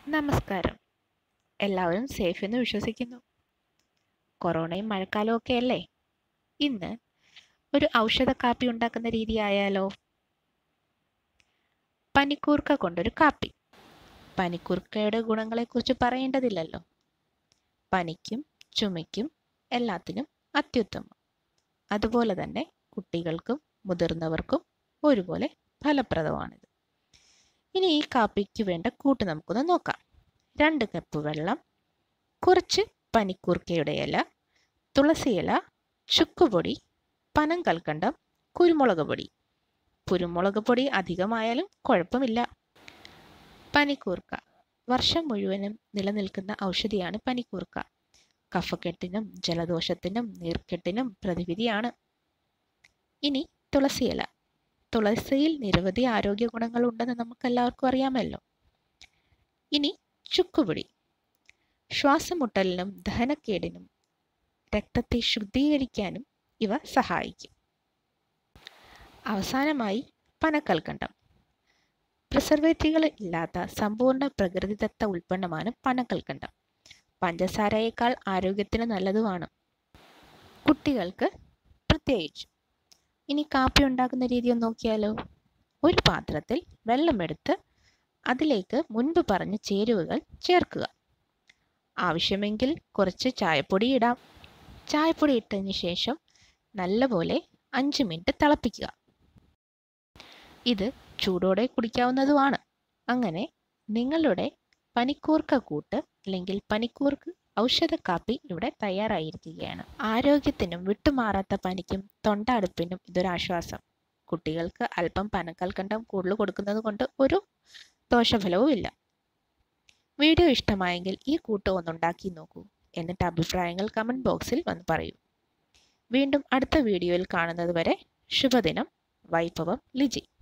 നമസ്കാരം എല്ലാവരും സേഫ് എന്ന് വിശ്വസിക്കുന്നു കൊറോണയും മഴക്കാലവും ഒക്കെ അല്ലേ ഇന്ന് ഒരു ഔഷധ കാപ്പി ഉണ്ടാക്കുന്ന രീതി ആയാലോ പനിക്കൂർക്ക കൊണ്ടൊരു കാപ്പി പനിക്കൂർക്കയുടെ ഗുണങ്ങളെക്കുറിച്ച് പറയേണ്ടതില്ലല്ലോ പനിക്കും ചുമയ്ക്കും എല്ലാത്തിനും അത്യുത്തമം അതുപോലെ തന്നെ കുട്ടികൾക്കും മുതിർന്നവർക്കും ഒരുപോലെ ഫലപ്രദമാണിത് ഇനി ഈ കാപ്പിക്ക് വേണ്ട കൂട്ട് നമുക്കൊന്ന് നോക്കാം രണ്ട് കപ്പ് വെള്ളം കുറച്ച് പനിക്കൂർക്കയുടെ ഇല തുളസി ഇല ചുക്കുപൊടി പനം കൽക്കണ്ടം കുരുമുളക് പൊടി കുരുമുളക് പൊടി അധികമായാലും കുഴപ്പമില്ല പനിക്കൂർക്ക വർഷം മുഴുവനും നിലനിൽക്കുന്ന ഔഷധിയാണ് പനിക്കൂർക്ക കഫക്കെട്ടിനും ജലദോഷത്തിനും നീർക്കെട്ടിനും പ്രതിവിധിയാണ് ഇനി തുളസി ഇല തുളസിയിൽ നിരവധി ആരോഗ്യ ഗുണങ്ങൾ ഉണ്ടെന്ന് നമുക്കെല്ലാവർക്കും അറിയാമല്ലോ ഇനി ചുക്കുപൊടി ശ്വാസമുട്ടലിനും ദഹനക്കേടിനും രക്തത്തെ ശുദ്ധീകരിക്കാനും ഇവ സഹായിക്കും അവസാനമായി പനക്കൽക്കണ്ടം പ്രിസർവേറ്റീവുകൾ ഇല്ലാത്ത സമ്പൂർണ്ണ പ്രകൃതിദത്ത ഉൽപ്പന്നമാണ് പനക്കൽക്കണ്ടം പഞ്ചസാരയേക്കാൾ ആരോഗ്യത്തിന് നല്ലതുമാണ് കുട്ടികൾക്ക് പ്രത്യേകിച്ചും ഇനി കാപ്പി ഉണ്ടാക്കുന്ന രീതി ഒന്ന് നോക്കിയാലോ ഒരു പാത്രത്തിൽ വെള്ളമെടുത്ത് അതിലേക്ക് മുൻപ് പറഞ്ഞ ചേരുവകൾ ചേർക്കുക ആവശ്യമെങ്കിൽ കുറച്ച് ചായപ്പൊടി ഇടാം ചായപ്പൊടി ഇട്ടതിന് ശേഷം നല്ലപോലെ അഞ്ച് മിനിറ്റ് തിളപ്പിക്കുക ഇത് ചൂടോടെ കുടിക്കാവുന്നതുമാണ് അങ്ങനെ നിങ്ങളുടെ പനിക്കൂർക്ക കൂട്ട് അല്ലെങ്കിൽ പനിക്കൂർക്ക് ഔഷധ കാപ്പി ഇവിടെ തയ്യാറായിരിക്കുകയാണ് ആരോഗ്യത്തിനും വിട്ടുമാറാത്ത പനിക്കും തൊണ്ടടുപ്പിനും ഇതൊരാശ്വാസം കുട്ടികൾക്ക് അല്പം പനക്കൽക്കണ്ടം കൂടുതൽ കൊടുക്കുന്നത് കൊണ്ട് ഒരു ദോഷഫലവും ഇല്ല വീഡിയോ ഇഷ്ടമായെങ്കിൽ ഈ കൂട്ട് ഒന്നുണ്ടാക്കി നോക്കൂ എന്നിട്ട് അഭിപ്രായങ്ങൾ കമൻറ്റ് ബോക്സിൽ വന്ന് പറയൂ വീണ്ടും അടുത്ത വീഡിയോയിൽ കാണുന്നത് വരെ ശുഭദിനം വൈഭവം ലിജി